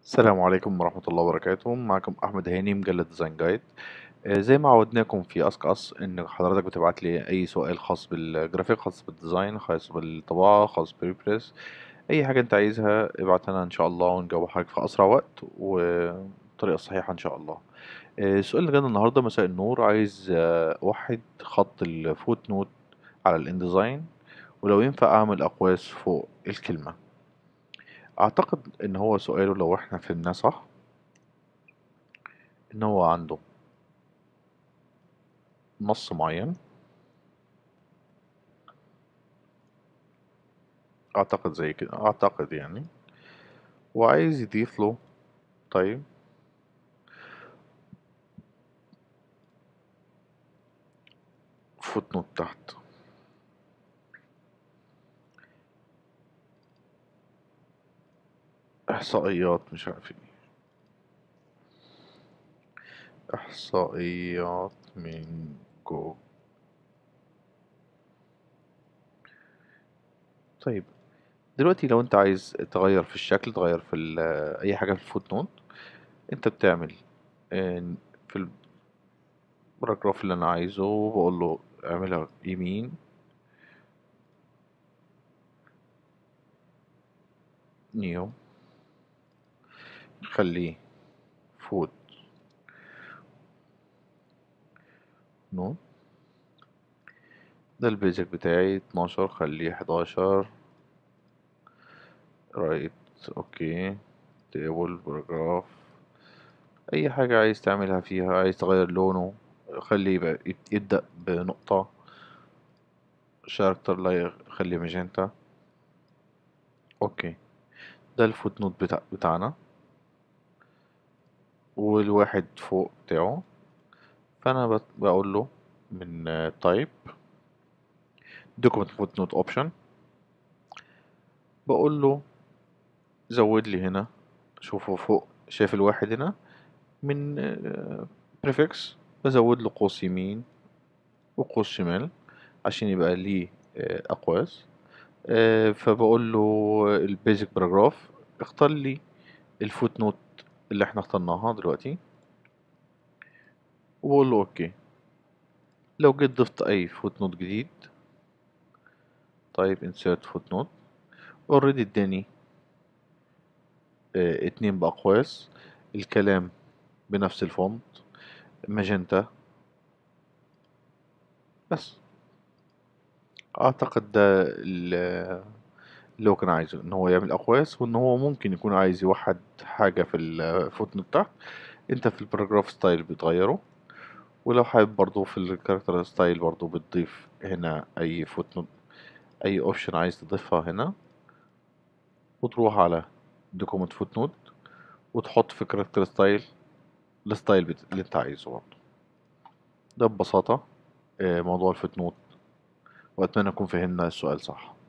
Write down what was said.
السلام عليكم ورحمة الله وبركاته معكم أحمد هاني مجلة ديزاين جايد آه، زي ما عودناكم في أسك أس إن حضرتك بتبعت لي أي سؤال خاص بالجرافيك خاص بالديزاين خاص بالطباعة خاص بريبريس أي حاجة أنت عايزها ابعتها لنا إن شاء الله ونجاوب حضرتك في أسرع وقت وبطريقة صحيحة إن شاء الله آه، السؤال اللي جانا النهاردة مساء النور عايز آه، أوحد خط الفوت نوت على الانديزاين ولو ينفع أعمل أقواس فوق الكلمة أعتقد إن هو سؤاله لو إحنا فهمناه صح إن هو عنده نص معين أعتقد زي كده أعتقد يعني وعايز يضيف له طيب فوت نوت تحت إحصائيات مش عارف ايه إحصائيات من جوجل طيب دلوقتي لو انت عايز تغير في الشكل تغير في ال- اي حاجة في الفوت نوت انت بتعمل آه، في الباراجراف اللي انا عايزه بقول له اعملها يمين نيو خليه فوت نوت ده البيزك بتاعي اتناشر خليه حداشر رايت اوكي تيبل باراجراف اي حاجة عايز تعملها فيها عايز تغير لونه خليه يبقى يب- يبدأ بنقطة شاركتر لا خليه ماجنتا اوكي ده الفوت نوت بتاع بتاعنا والواحد فوق بتاعه فانا بت- بقول له من تايب دوكيمنت فوت نوت اوبشن بقول له زود لي هنا شوفوا فوق شايف الواحد هنا من بريفكس بزود له قوس يمين وقوس شمال عشان يبقى ليه آه، أقواس آه، فبقول له البيزك باراجراف اختار لي الفوت نوت اللي احنا اخترناها دلوقتي وبقول له اوكي لو جيت ضفت اي فوت نوت جديد طيب insert فوت نوت اوريدي اداني اه اتنين بأقواس الكلام بنفس الفونت ماجنتا بس اعتقد ده ال- اللي هو كان عايزه ان هو يعمل اقواس وان هو ممكن يكون عايز يوحد حاجة في الفوت نوت تحت انت في الباراجراف ستايل بتغيره ولو حابب برضو في الكاركتر ستايل برضو بتضيف هنا اي فوت نوت اي اوبشن عايز تضيفها هنا وتروح على دوكيمنت فوت نوت وتحط في كاركتر ستايل الستايل بت- اللي انت عايزه برضو ده ببساطة آه، موضوع الفوت نوت واتمنى نكون فهمنا السؤال صح